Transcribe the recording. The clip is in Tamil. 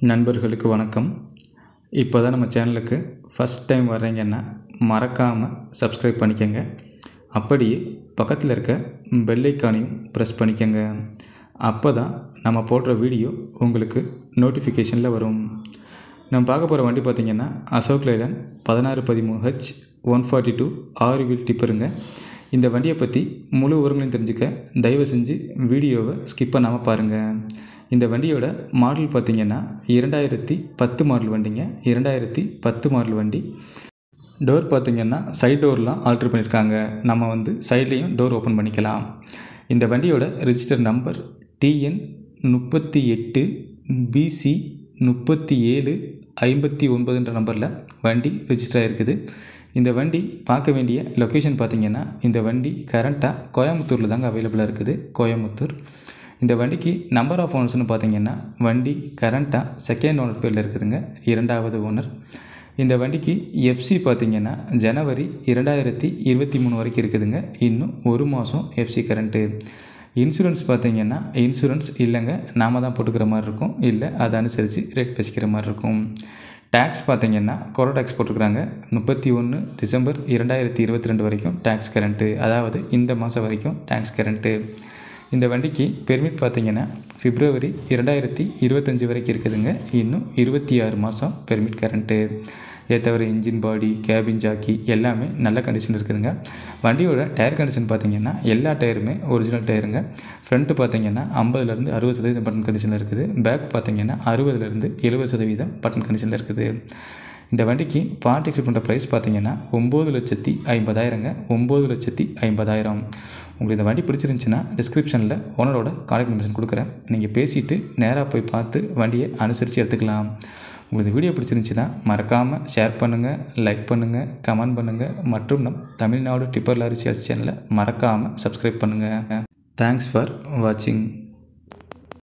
நண்பர்களுக்கு வணக்கம் இப்போ தான் நம்ம சேனலுக்கு ஃபஸ்ட் டைம் வர்றீங்கன்னா மறக்காமல் சப்ஸ்கிரைப் பண்ணிக்கோங்க அப்படியே பக்கத்தில் இருக்க பெல் ஐக்கானையும் ப்ரெஸ் பண்ணிக்கோங்க அப்போ தான் நம்ம போடுற வீடியோ உங்களுக்கு நோட்டிஃபிகேஷனில் வரும் நம்ம பார்க்க போகிற வண்டி பார்த்திங்கன்னா அசோக் லைலன் பதினாறு பதிமூணு ஹெச் ஒன் ஃபார்ட்டி டூ ஆறு வீல் டிப்பருங்க இந்த வண்டியை பற்றி முழு விவரங்களையும் தெரிஞ்சுக்க தயவு செஞ்சு வீடியோவை ஸ்கிப் பண்ணாமல் பாருங்கள் இந்த வண்டியோட மாடல் பார்த்திங்கன்னா இரண்டாயிரத்தி பத்து மாடல் வண்டிங்க இரண்டாயிரத்தி பத்து மாடல் வண்டி டோர் பார்த்திங்கன்னா சைட் டோர்லாம் ஆல்ட்ரு பண்ணியிருக்காங்க நம்ம வந்து சைட்லேயும் டோர் ஓப்பன் பண்ணிக்கலாம் இந்த வண்டியோட ரிஜிஸ்டர் நம்பர் டிஎன் முப்பத்தி எட்டு பிசி முப்பத்தி ஏழு ஐம்பத்தி ஒன்பதுன்ற நம்பரில் வண்டி ரிஜிஸ்டர் ஆகிருக்குது இந்த வண்டி பார்க்க வேண்டிய லொக்கேஷன் பார்த்திங்கன்னா இந்த வண்டி கரண்ட்டாக கோயம்புத்தூரில் தாங்க அவைலபிளாக இருக்குது கோயம்புத்தூர் இந்த வண்டிக்கு நம்பர் ஆஃப் ஓனர்ஸ்னு பார்த்தீங்கன்னா வண்டி கரண்ட்டாக செகண்ட் ஓனர் பேரில் இருக்குதுங்க இரண்டாவது ஓனர் இந்த வண்டிக்கு எஃப்சி பார்த்திங்கன்னா ஜனவரி இரண்டாயிரத்தி இருபத்தி மூணு வரைக்கும் இருக்குதுங்க இன்னும் ஒரு மாதம் எஃப்சி கரண்ட்டு இன்சூரன்ஸ் பார்த்தீங்கன்னா இன்சூரன்ஸ் இல்லைங்க நாம தான் போட்டுக்கிற மாதிரி இருக்கும் இல்லை அதை அனுசரித்து ரேட் பேசிக்கிற மாதிரி இருக்கும் டேக்ஸ் பார்த்தீங்கன்னா கொரோ டேக்ஸ் போட்டிருக்கிறாங்க முப்பத்தி ஒன்று டிசம்பர் இரண்டாயிரத்தி இருபத்தி ரெண்டு வரைக்கும் டேக்ஸ் கரண்ட்டு அதாவது இந்த மாதம் வரைக்கும் டேக்ஸ் கரண்ட்டு இந்த வண்டிக்கு பெர்மிட் பார்த்தீங்கன்னா பிப்ரவரி இரண்டாயிரத்தி இருபத்தஞ்சி வரைக்கும் இருக்குதுங்க இன்னும் இருபத்தி ஆறு மாதம் பெர்மிட் கரண்ட்டு இதை தவிர இன்ஜின் பாடி கேபின் ஜாக்கி எல்லாமே நல்ல கண்டிஷன் இருக்குதுங்க வண்டியோட டயர் கண்டிஷன் பார்த்தீங்கன்னா எல்லா டயருமே ஒரிஜினல் டயருங்க ஃப்ரண்ட்டு பார்த்தீங்கன்னா ஐம்பதுலேருந்து அறுபது சதவீதம் பட்டன் கண்டிஷனில் இருக்குது பேக் பார்த்தீங்கன்னா அறுபதுலேருந்து எழுபது சதவீதம் பட்டன் கண்டிஷனில் இருக்குது இந்த வண்டிக்கு பார்ட் எக்ஸ்பெக்ட் பண்ணுற ப்ரைஸ் பார்த்தீங்கன்னா ஒம்பது லட்சத்தி ஐம்பதாயிரங்க ஒம்பது லட்சத்தி ஐம்பதாயிரம் உங்களுக்கு இந்த வண்டி பிடிச்சிருந்துச்சின்னா டிஸ்கிரிப்ஷனில் ஓனரோட கான்டாக்ட் இன்ஃபர்மேஷன் கொடுக்குறேன் நீங்கள் பேசிவிட்டு நேராக போய் பார்த்து வண்டியை அனுசரித்து எடுத்துக்கலாம் உங்களுக்கு இந்த வீடியோ பிடிச்சிருந்துச்சின்னா மறக்காமல் ஷேர் பண்ணுங்கள் லைக் பண்ணுங்கள் கமெண்ட் பண்ணுங்கள் மற்றும் நம் தமிழ்நாடு டிப்பர் லாரி சேல்ஸ் சேனலை மறக்காமல் சப்ஸ்கிரைப் பண்ணுங்கள் தேங்க்ஸ் ஃபார் வாட்சிங்